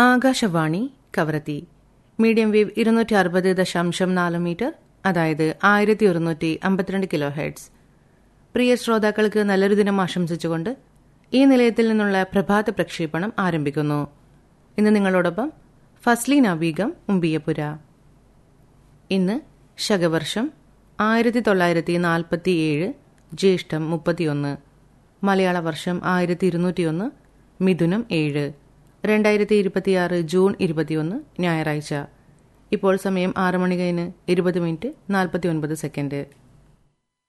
Akashvani Kavaratti medium wave ഇരുന്നൂറ്റി അറുപത് ദശാംശം നാല് മീറ്റർ അതായത് ആയിരത്തി ഒരുന്നൂറ്റി അമ്പത്തിരണ്ട് കിലോ ഹെഡ്സ് പ്രിയ ശ്രോതാക്കൾക്ക് നല്ലൊരു ദിനം ആശംസിച്ചുകൊണ്ട് ഈ നിലയത്തിൽ നിന്നുള്ള പ്രഭാത പ്രക്ഷേപണം ആരംഭിക്കുന്നു ഇന്ന് നിങ്ങളോടൊപ്പം ഫസ്ലീന ബീഗം ഉമ്പിയപുര ഇന്ന് ശകവർഷം ആയിരത്തി തൊള്ളായിരത്തി നാൽപ്പത്തിയേഴ് ജ്യേഷ്ഠം മുപ്പത്തിയൊന്ന് മലയാള വർഷം ആയിരത്തി ഇരുന്നൂറ്റിയൊന്ന് മിഥുനം ഏഴ് രണ്ടായിരത്തി ഇരുപത്തിയാറ് ജൂൺ ഇരുപത്തിയൊന്ന് ഞായറാഴ്ച ഇപ്പോൾ സമയം ആറ് മണി കഴിഞ്ഞ് ഇരുപത് മിനിറ്റ് നാൽപ്പത്തി ഒൻപത് സെക്കൻഡ്